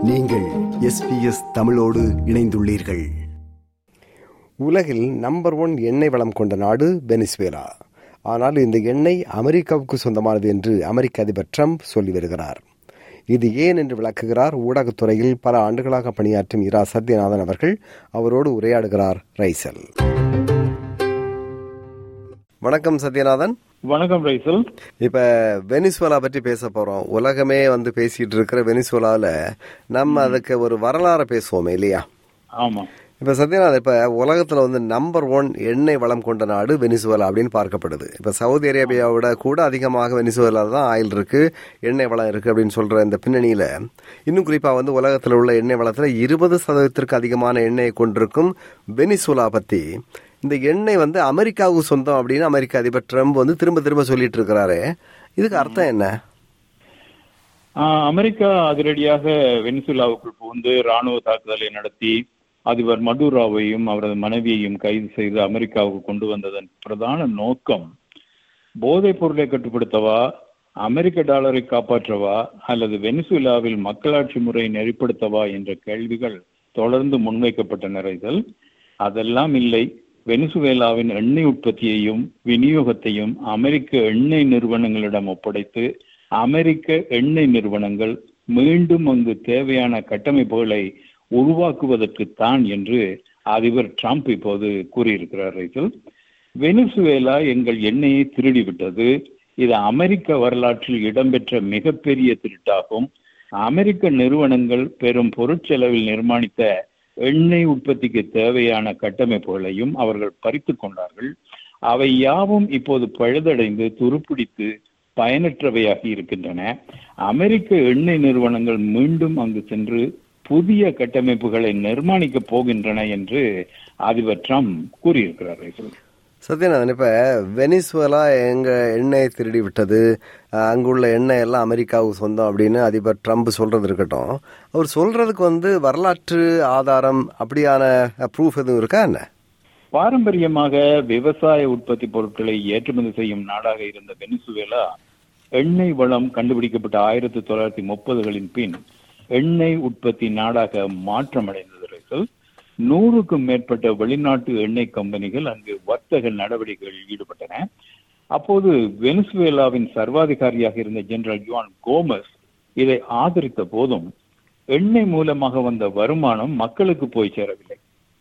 நீங்கள் எஸ்பிஎஸ் தமிழோடு இணைந்துள்ளீர்கள் உலகில் நம்பர் ஒன் எண்ணெய் வளம் கொண்ட நாடு வெனிசுவேலா ஆனால் இந்த எண்ணெய் அமெரிக்காவுக்கு சொந்தமானது என்று அமெரிக்க அதிபர் ட்ரம்ப் சொல்லி வருகிறார் இது ஏன் என்று விளக்குகிறார் ஊடகத்துறையில் பல ஆண்டுகளாக பணியாற்றும் இரா சத்யநாதன் அவர்கள் அவரோடு உரையாடுகிறார் ரைசல் வணக்கம் சத்யநாதன் வணக்கம் ரைசல் இப்ப வெனிசுவலா பற்றி பேச போறோம் உலகமே வந்து பேசிட்டு இருக்கிற வெனிசுவலால நம்ம அதுக்கு ஒரு வரலாறு பேசுவோமே இல்லையா ஆமா இப்ப சத்யநாத் இப்ப உலகத்துல வந்து நம்பர் ஒன் எண்ணெய் வளம் கொண்ட நாடு வெனிசுவலா அப்படின்னு பார்க்கப்படுது இப்ப சவுதி அரேபியாவோட கூட அதிகமாக வெனிசுவலா தான் ஆயில் இருக்கு எண்ணெய் வளம் இருக்கு அப்படின்னு சொல்ற இந்த பின்னணியில இன்னும் குறிப்பா வந்து உலகத்துல உள்ள எண்ணெய் வளத்துல இருபது சதவீதத்திற்கு அதிகமான எண்ணெயை கொண்டிருக்கும் வெனிசுவலா பத்தி இந்த எண்ணெய் வந்து அமெரிக்காவுக்கு சொந்தம் அப்படின்னு அமெரிக்க அதிபர் ட்ரம்ப் வந்து திரும்ப திரும்ப சொல்லிட்டு இருக்கிறாரு இதுக்கு அர்த்தம் என்ன ஆஹ் அமெரிக்கா அதிரடியாக வெனிசுலாவுக்குள் புகுந்து ராணுவ தாக்குதலை நடத்தி அதிபர் மடுராவையும் அவரது மனைவியையும் கைது செய்து அமெரிக்காவுக்கு கொண்டு வந்ததன் பிரதான நோக்கம் போதைப் பொருளை கட்டுப்படுத்தவா அமெரிக்க டாலரை காப்பாற்றவா அல்லது வெனிசுலாவில் மக்களாட்சி முறை நெறிப்படுத்தவா என்ற கேள்விகள் தொடர்ந்து முன்வைக்கப்பட்டன ரைசல் அதெல்லாம் இல்லை வெனிசுவேலாவின் எண்ணெய் உற்பத்தியையும் விநியோகத்தையும் அமெரிக்க எண்ணெய் நிறுவனங்களிடம் ஒப்படைத்து அமெரிக்க எண்ணெய் நிறுவனங்கள் மீண்டும் அங்கு தேவையான கட்டமைப்புகளை உருவாக்குவதற்கு தான் என்று அதிபர் ட்ரம்ப் இப்போது கூறியிருக்கிறார் ரைசல் வெனிசுவேலா எங்கள் எண்ணெயை திருடிவிட்டது இது அமெரிக்க வரலாற்றில் இடம்பெற்ற மிகப்பெரிய திருட்டாகும் அமெரிக்க நிறுவனங்கள் பெரும் பொருட்செலவில் நிர்மாணித்த எண்ணெய் உற்பத்திக்கு தேவையான கட்டமைப்புகளையும் அவர்கள் பறித்து கொண்டார்கள் அவை யாவும் இப்போது பழுதடைந்து துருப்பிடித்து பயனற்றவையாகி இருக்கின்றன அமெரிக்க எண்ணெய் நிறுவனங்கள் மீண்டும் அங்கு சென்று புதிய கட்டமைப்புகளை நிர்மாணிக்க போகின்றன என்று அதிபர் ட்ரம்ப் கூறியிருக்கிறார் சத்யநாதன் இப்ப வெனிசுவலா எங்க எண்ணெயை திருடி விட்டது அங்குள்ள எண்ணெய் எல்லாம் அமெரிக்காவுக்கு சொந்தம் அப்படின்னு அதிபர் ட்ரம்ப் சொல்றது இருக்கட்டும் அவர் சொல்றதுக்கு வந்து வரலாற்று ஆதாரம் அப்படியான ப்ரூஃப் எதுவும் இருக்கா என்ன பாரம்பரியமாக விவசாய உற்பத்தி பொருட்களை ஏற்றுமதி செய்யும் நாடாக இருந்த வெனிசுவேலா எண்ணெய் வளம் கண்டுபிடிக்கப்பட்ட ஆயிரத்தி தொள்ளாயிரத்தி முப்பதுகளின் பின் எண்ணெய் உற்பத்தி நாடாக மாற்றமடைந்தது நூறுக்கும் மேற்பட்ட வெளிநாட்டு எண்ணெய் கம்பெனிகள் அங்கு வர்த்தக நடவடிக்கைகளில் ஈடுபட்டன அப்போது வெனிசுவேலாவின் சர்வாதிகாரியாக இருந்த ஜெனரல் ஜுவான் கோமஸ் இதை ஆதரித்த போதும் எண்ணெய் மூலமாக வந்த வருமானம் மக்களுக்கு போய் சேரவில்லை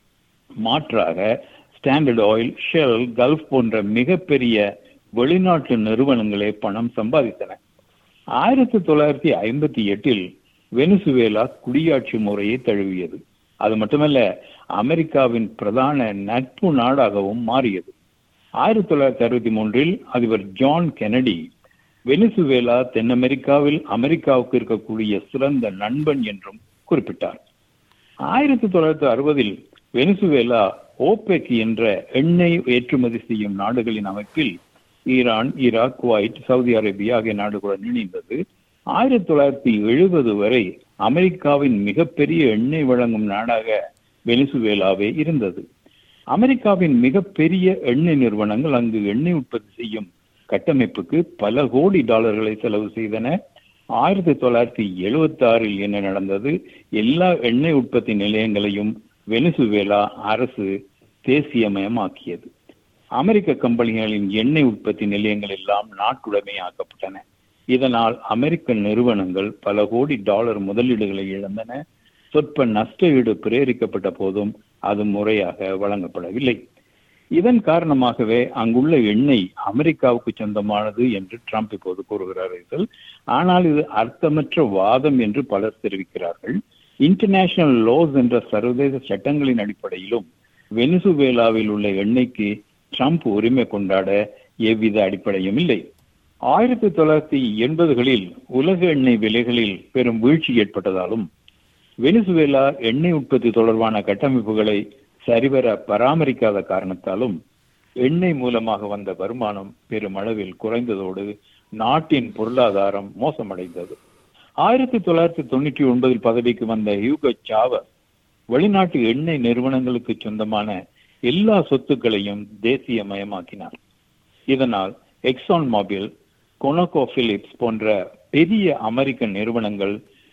மாற்றாக ஸ்டாண்டர்ட் ஆயில் ஷெல் கல்ஃப் போன்ற மிகப்பெரிய வெளிநாட்டு நிறுவனங்களே பணம் சம்பாதித்தன ஆயிரத்தி தொள்ளாயிரத்தி ஐம்பத்தி எட்டில் வெனிசுவேலா குடியாட்சி முறையை தழுவியது அது மட்டுமல்ல அமெரிக்காவின் பிரதான நட்பு நாடாகவும் மாறியது ஆயிரத்தி தொள்ளாயிரத்தி அறுபத்தி மூன்றில் அதிபர் ஜான் கெனடி வெனிசுவேலா தென் அமெரிக்காவில் அமெரிக்காவுக்கு இருக்கக்கூடிய சிறந்த நண்பன் என்றும் குறிப்பிட்டார் ஆயிரத்தி தொள்ளாயிரத்தி அறுபதில் வெனிசுவேலா ஓபெக் என்ற எண்ணெய் ஏற்றுமதி செய்யும் நாடுகளின் அமைப்பில் Iran Iraq Kuwait Saudi Arabia ஆகிய நாடுகளுடன் இணைந்தது ஆயிரத்தி தொள்ளாயிரத்தி எழுபது வரை அமெரிக்காவின் மிகப்பெரிய எண்ணெய் வழங்கும் நாடாக வெனிசுவேலாவே இருந்தது அமெரிக்காவின் மிகப்பெரிய எண்ணெய் நிறுவனங்கள் அங்கு எண்ணெய் உற்பத்தி செய்யும் கட்டமைப்புக்கு பல கோடி டாலர்களை செலவு செய்தன ஆயிரத்தி தொள்ளாயிரத்தி எழுபத்தி ஆறில் என்ன நடந்தது எல்லா எண்ணெய் உற்பத்தி நிலையங்களையும் வெனிசுவேலா அரசு தேசியமயமாக்கியது அமெரிக்க கம்பெனிகளின் எண்ணெய் உற்பத்தி நிலையங்கள் எல்லாம் நாட்டுடைமையாக்கப்பட்டன இதனால் அமெரிக்க நிறுவனங்கள் பல கோடி டாலர் முதலீடுகளை இழந்தன சொற்ப நஷ்ட ஈடு பிரேரிக்கப்பட்ட போதும் அது முறையாக வழங்கப்படவில்லை இதன் காரணமாகவே அங்குள்ள எண்ணெய் அமெரிக்காவுக்கு சொந்தமானது என்று ட்ரம்ப் இப்போது கூறுகிறார்கள் ஆனால் இது அர்த்தமற்ற வாதம் என்று பலர் தெரிவிக்கிறார்கள் இன்டர்நேஷனல் லோஸ் என்ற சர்வதேச சட்டங்களின் அடிப்படையிலும் வெனிசுவேலாவில் உள்ள எண்ணெய்க்கு ட்ரம்ப் உரிமை கொண்டாட எவ்வித அடிப்படையும் இல்லை ஆயிரத்தி தொள்ளாயிரத்தி எண்பதுகளில் உலக எண்ணெய் விலைகளில் பெரும் வீழ்ச்சி ஏற்பட்டதாலும் வெனிசுவேலா எண்ணெய் உற்பத்தி தொடர்பான கட்டமைப்புகளை சரிவர பராமரிக்காத காரணத்தாலும் எண்ணெய் மூலமாக வந்த வருமானம் பெருமளவில் குறைந்ததோடு நாட்டின் பொருளாதாரம் மோசமடைந்தது ஆயிரத்தி தொள்ளாயிரத்தி தொண்ணூற்றி ஒன்பதில் பதவிக்கு வந்த ஹியூகோ சாவஸ் வெளிநாட்டு எண்ணெய் நிறுவனங்களுக்கு சொந்தமான எல்லா சொத்துக்களையும் தேசியமயமாக்கினார் இதனால் எக்ஸான் மொபில் கொனோகோ பிலிப்ஸ் போன்ற பெரிய அமெரிக்க நிறுவனங்கள்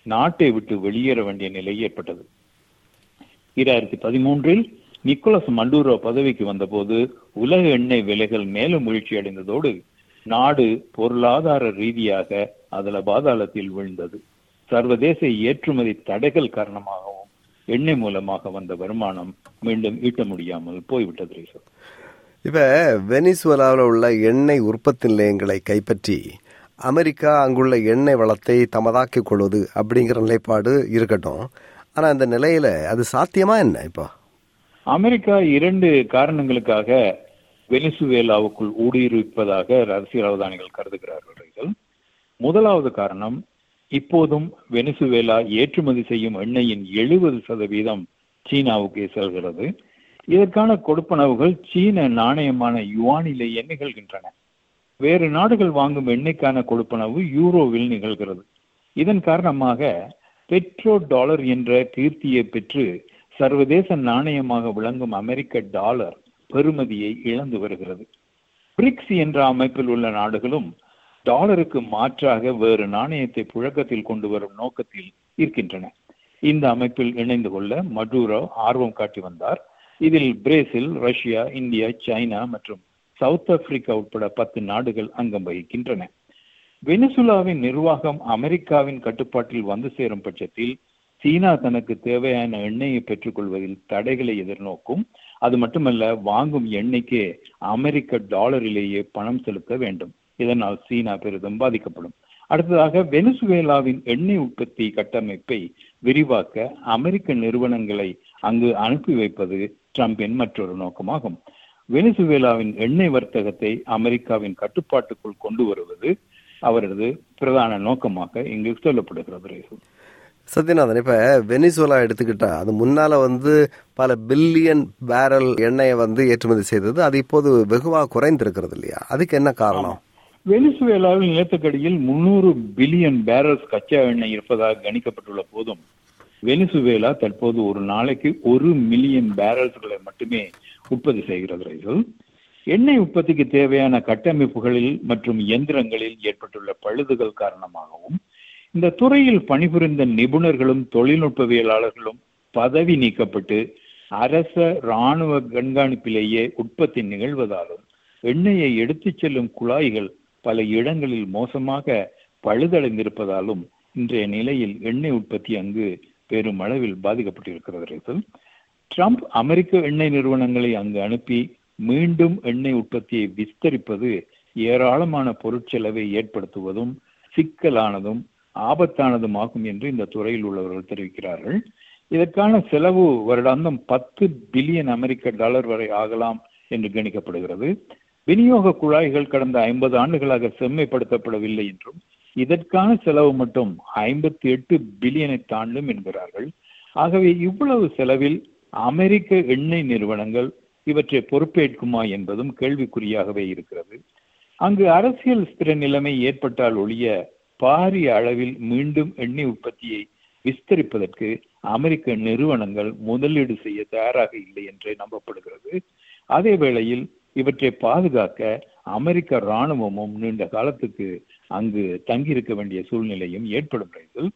நாட்டை விட்டு வெளியேற வேண்டிய நிலை ஏற்பட்டது இரண்டாயிரத்தி பதிமூன்றில் நிக்கோலஸ் மண்டூரோ பதவிக்கு வந்தபோது உலக எண்ணெய் விலைகள் மேலும் வீழ்ச்சி அடைந்ததோடு நாடு பொருளாதார ரீதியாக அதல பாதாளத்தில் விழுந்தது சர்வதேச ஏற்றுமதி தடைகள் காரணமாகவும் எண்ணெய் மூலமாக வந்த வருமானம் மீண்டும் ஈட்ட முடியாமல் போய்விட்டது ரேசு இப்ப வெனிசுவலாவில் உள்ள எண்ணெய் உற்பத்தி நிலையங்களை கைப்பற்றி அமெரிக்கா அங்குள்ள எண்ணெய் வளத்தை தமதாக்கிக் கொள்வது அப்படிங்கிற நிலைப்பாடு இருக்கட்டும் ஆனா இந்த நிலையில அது சாத்தியமா என்ன இப்போ அமெரிக்கா இரண்டு காரணங்களுக்காக வெனிசுவேலாவுக்குள் ஊடுருவிப்பதாக அரசியல் அவதானிகள் கருதுகிறார்கள் முதலாவது காரணம் இப்போதும் வெனிசுவேலா ஏற்றுமதி செய்யும் எண்ணெயின் எழுபது சதவீதம் சீனாவுக்கு செல்கிறது இதற்கான கொடுப்பனவுகள் சீன நாணயமான யுவானிலேயே நிகழ்கின்றன வேறு நாடுகள் வாங்கும் எண்ணெய்க்கான கொடுப்பனவு யூரோவில் நிகழ்கிறது இதன் காரணமாக பெட்ரோ டாலர் என்ற கீர்த்தியை பெற்று சர்வதேச நாணயமாக விளங்கும் அமெரிக்க டாலர் பெறுமதியை இழந்து வருகிறது பிரிக்ஸ் என்ற அமைப்பில் உள்ள நாடுகளும் டாலருக்கு மாற்றாக வேறு நாணயத்தை புழக்கத்தில் கொண்டு வரும் நோக்கத்தில் இருக்கின்றன இந்த அமைப்பில் இணைந்து கொள்ள மடூரோ ஆர்வம் காட்டி வந்தார் இதில் பிரேசில் ரஷ்யா இந்தியா சைனா மற்றும் சவுத் ஆப்பிரிக்கா உட்பட பத்து நாடுகள் அங்கம் வகிக்கின்றன வெனிசுலாவின் நிர்வாகம் அமெரிக்காவின் கட்டுப்பாட்டில் வந்து சேரும் பட்சத்தில் சீனா தனக்கு தேவையான எண்ணெயை பெற்றுக்கொள்வதில் தடைகளை எதிர்நோக்கும் அது மட்டுமல்ல வாங்கும் எண்ணெய்க்கு அமெரிக்க டாலரிலேயே பணம் செலுத்த வேண்டும் இதனால் சீனா பெரிதும் பாதிக்கப்படும் அடுத்ததாக வெனிசுவேலாவின் எண்ணெய் உற்பத்தி கட்டமைப்பை விரிவாக்க அமெரிக்க நிறுவனங்களை அங்கு அனுப்பி வைப்பது ட்ரம்பின் மற்றொரு நோக்கமாகும் வெனிசுவேலாவின் எண்ணெய் வர்த்தகத்தை அமெரிக்காவின் கட்டுப்பாட்டுக்குள் கொண்டு வருவது அவரது பிரதான நோக்கமாக இங்கு சொல்லப்படுகிறது சத்யநாதன் இப்ப வெனிசுவலா எடுத்துக்கிட்டா அது முன்னால வந்து பல பில்லியன் பேரல் எண்ணெயை வந்து ஏற்றுமதி செய்தது அது இப்போது வெகுவாக குறைந்திருக்கிறது இல்லையா அதுக்கு என்ன காரணம் வெனிசுவேலாவில் நிலத்துக்கடியில் முன்னூறு பில்லியன் பேரல்ஸ் கச்சா எண்ணெய் இருப்பதாக கணிக்கப்பட்டுள்ள போதும் வெனிசுவேலா தற்போது ஒரு நாளைக்கு ஒரு மில்லியன் பேரல்ஸ்களை மட்டுமே உற்பத்தி செய்கிறது எண்ணெய் உற்பத்திக்கு தேவையான கட்டமைப்புகளில் மற்றும் இயந்திரங்களில் ஏற்பட்டுள்ள பழுதுகள் காரணமாகவும் இந்த துறையில் பணிபுரிந்த நிபுணர்களும் தொழில்நுட்பவியலாளர்களும் பதவி நீக்கப்பட்டு அரச ராணுவ கண்காணிப்பிலேயே உற்பத்தி நிகழ்வதாலும் எண்ணெயை எடுத்துச் செல்லும் குழாய்கள் பல இடங்களில் மோசமாக பழுதடைந்திருப்பதாலும் இன்றைய நிலையில் எண்ணெய் உற்பத்தி அங்கு பெரும் அளவில் பாதிக்கப்பட்டிருக்கிறது ட்ரம்ப் அமெரிக்க எண்ணெய் நிறுவனங்களை அங்கு அனுப்பி மீண்டும் எண்ணெய் உற்பத்தியை விஸ்தரிப்பது ஏராளமான பொருட்செலவை ஏற்படுத்துவதும் சிக்கலானதும் ஆபத்தானதுமாகும் என்று இந்த துறையில் உள்ளவர்கள் தெரிவிக்கிறார்கள் இதற்கான செலவு வருடாந்தம் பத்து பில்லியன் அமெரிக்க டாலர் வரை ஆகலாம் என்று கணிக்கப்படுகிறது விநியோக குழாய்கள் கடந்த ஐம்பது ஆண்டுகளாக செம்மைப்படுத்தப்படவில்லை என்றும் இதற்கான செலவு மட்டும் ஐம்பத்தி எட்டு பில்லியனை தாண்டும் என்கிறார்கள் ஆகவே இவ்வளவு செலவில் அமெரிக்க எண்ணெய் நிறுவனங்கள் இவற்றை பொறுப்பேற்குமா என்பதும் கேள்விக்குறியாகவே இருக்கிறது அங்கு அரசியல் ஸ்திர நிலைமை ஏற்பட்டால் ஒழிய பாரிய அளவில் மீண்டும் எண்ணெய் உற்பத்தியை விஸ்தரிப்பதற்கு அமெரிக்க நிறுவனங்கள் முதலீடு செய்ய தயாராக இல்லை என்றே நம்பப்படுகிறது அதே வேளையில் இவற்றை பாதுகாக்க அமெரிக்க ராணுவமும் நீண்ட காலத்துக்கு அங்கு தங்கியிருக்க வேண்டிய சூழ்நிலையும் ஏற்படும்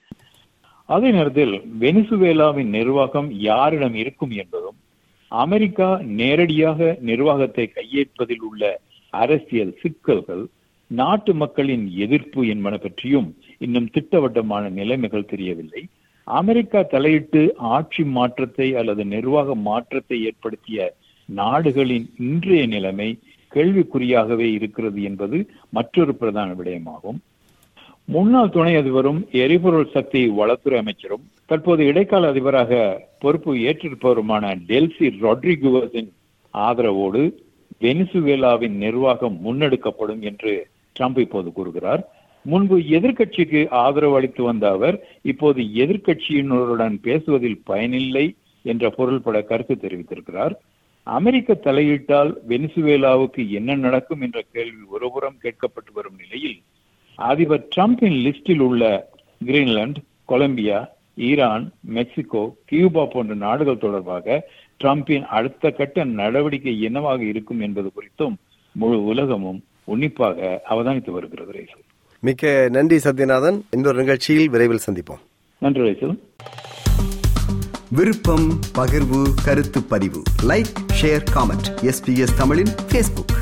அதே நேரத்தில் வெனிசுவேலாவின் நிர்வாகம் யாரிடம் இருக்கும் என்பதும் அமெரிக்கா நேரடியாக நிர்வாகத்தை கையேற்பதில் உள்ள அரசியல் சிக்கல்கள் நாட்டு மக்களின் எதிர்ப்பு என்பன பற்றியும் இன்னும் திட்டவட்டமான நிலைமைகள் தெரியவில்லை அமெரிக்கா தலையிட்டு ஆட்சி மாற்றத்தை அல்லது நிர்வாக மாற்றத்தை ஏற்படுத்திய நாடுகளின் இன்றைய நிலைமை கேள்விக்குறியாகவே இருக்கிறது என்பது மற்றொரு பிரதான விடயமாகும் முன்னாள் துணை அதிபரும் எரிபொருள் சக்தி வளத்துறை அமைச்சரும் தற்போது இடைக்கால அதிபராக பொறுப்பு ஏற்றிருப்பவருமான டெல்சி ரொட்ரிகுவஸின் ஆதரவோடு வெனிசுவேலாவின் நிர்வாகம் முன்னெடுக்கப்படும் என்று ட்ரம்ப் இப்போது கூறுகிறார் முன்பு எதிர்கட்சிக்கு ஆதரவு அளித்து வந்த அவர் இப்போது எதிர்கட்சியினருடன் பேசுவதில் பயனில்லை என்ற பொருள்பட கருத்து தெரிவித்திருக்கிறார் அமெரிக்க தலையீட்டால் வெனிசுவேலாவுக்கு என்ன நடக்கும் என்ற கேள்வி ஒருபுறம் கேட்கப்பட்டு வரும் நிலையில் அதிபர் டிரம்பின் லிஸ்டில் உள்ள Greenland Colombia Iran Mexico Cuba போன்ற நாடுகள் தொடர்பாக டிரம்பின் அடுத்த கட்ட நடவடிக்கை என்னவாக இருக்கும் என்பது குறித்தும் முழு உலகமும் உன்னிப்பாக அவதானித்து வருகிறது மிக்க நன்றி சத்யநாதன் இன்னொரு நிகழ்ச்சியில் விரைவில் சந்திப்போம் நன்றி ரைசல் விருப்பம் பகிர்வு கருத்து பதிவு லைக் ஷேர் காமெண்ட் எஸ்பிஎஸ் தமிழின் ஃபேஸ்புக்